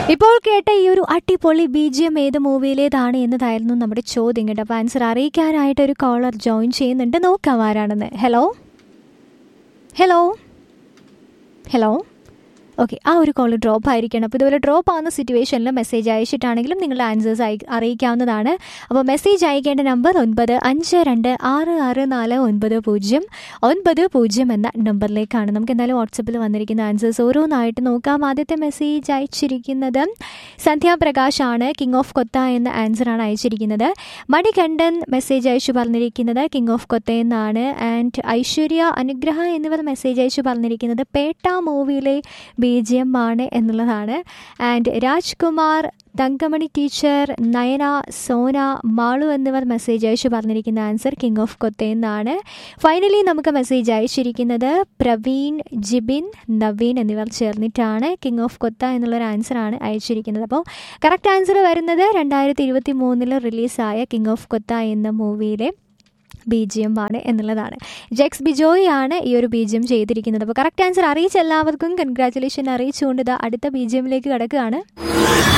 ഇപ്പോൾ കേട്ട ഈ ഒരു അടിപൊളി ബീജിയം ഏത് മൂവിയിലേതാണ് എന്നതായിരുന്നു നമ്മുടെ ചോദ്യം കേട്ടോ അപ്പോൾ ആൻസർ അറിയിക്കാനായിട്ട് ഒരു കോളർ ജോയിൻ ചെയ്യുന്നുണ്ട് നോക്കാം ആരാണെന്ന് ഹലോ ഹലോ ഹലോ ഓക്കെ ആ ഒരു കോൾ ഡ്രോപ്പ് ആയിരിക്കണം അപ്പോൾ ഇതുപോലെ ഡ്രോപ്പ് ആവുന്ന സിറ്റുവേഷനിൽ മെസ്സേജ് അയച്ചിട്ടാണെങ്കിലും നിങ്ങളുടെ ആൻസേഴ്സ് അയ അറിയിക്കാവുന്നതാണ് അപ്പോൾ മെസ്സേജ് അയക്കേണ്ട നമ്പർ ഒൻപത് അഞ്ച് രണ്ട് ആറ് ആറ് നാല് ഒൻപത് പൂജ്യം ഒൻപത് പൂജ്യം എന്ന നമ്പറിലേക്കാണ് നമുക്ക് എന്തായാലും വാട്സപ്പിൽ വന്നിരിക്കുന്ന ആൻസേഴ്സ് ഓരോന്നായിട്ട് നോക്കാം ആദ്യത്തെ മെസ്സേജ് അയച്ചിരിക്കുന്നത് സന്ധ്യാപ്രകാശ് ആണ് കിങ് ഓഫ് കൊത്ത എന്ന ആൻസറാണ് അയച്ചിരിക്കുന്നത് മണികണ്ഠൻ മെസ്സേജ് അയച്ചു പറഞ്ഞിരിക്കുന്നത് കിങ് ഓഫ് കൊത്ത എന്നാണ് ആൻഡ് ഐശ്വര്യ അനുഗ്രഹ എന്നിവർ മെസ്സേജ് അയച്ചു പറഞ്ഞിരിക്കുന്നത് പേട്ട മൂവിയിലെ ബി ജി എം ആണ് എന്നുള്ളതാണ് ആൻഡ് രാജ്കുമാർ തങ്കമണി ടീച്ചർ നയന സോന മാളു എന്നിവർ മെസ്സേജ് അയച്ചു പറഞ്ഞിരിക്കുന്ന ആൻസർ കിങ് ഓഫ് കൊത്ത എന്നാണ് ഫൈനലി നമുക്ക് മെസ്സേജ് അയച്ചിരിക്കുന്നത് പ്രവീൺ ജിബിൻ നവീൻ എന്നിവർ ചേർന്നിട്ടാണ് കിങ് ഓഫ് കൊത്ത എന്നുള്ളൊരു ആൻസറാണ് അയച്ചിരിക്കുന്നത് അപ്പോൾ കറക്റ്റ് ആൻസർ വരുന്നത് രണ്ടായിരത്തി ഇരുപത്തി മൂന്നിൽ റിലീസായ കിങ് ഓഫ് കൊത്ത എന്ന മൂവിയിലെ ബി ജി എം ആണ് എന്നുള്ളതാണ് ജെക്സ് ബിജോയ് ആണ് ഈ ഒരു ബി ജി എം ചെയ്തിരിക്കുന്നത് അപ്പോൾ കറക്റ്റ് ആൻസർ അറിയിച്ച എല്ലാവർക്കും കൺഗ്രാറ്റുലേഷൻ അറിയിച്ചുകൊണ്ട് ഇതാ അടുത്ത ബി ജി എമ്മിലേക്ക് കിടക്കുകയാണ്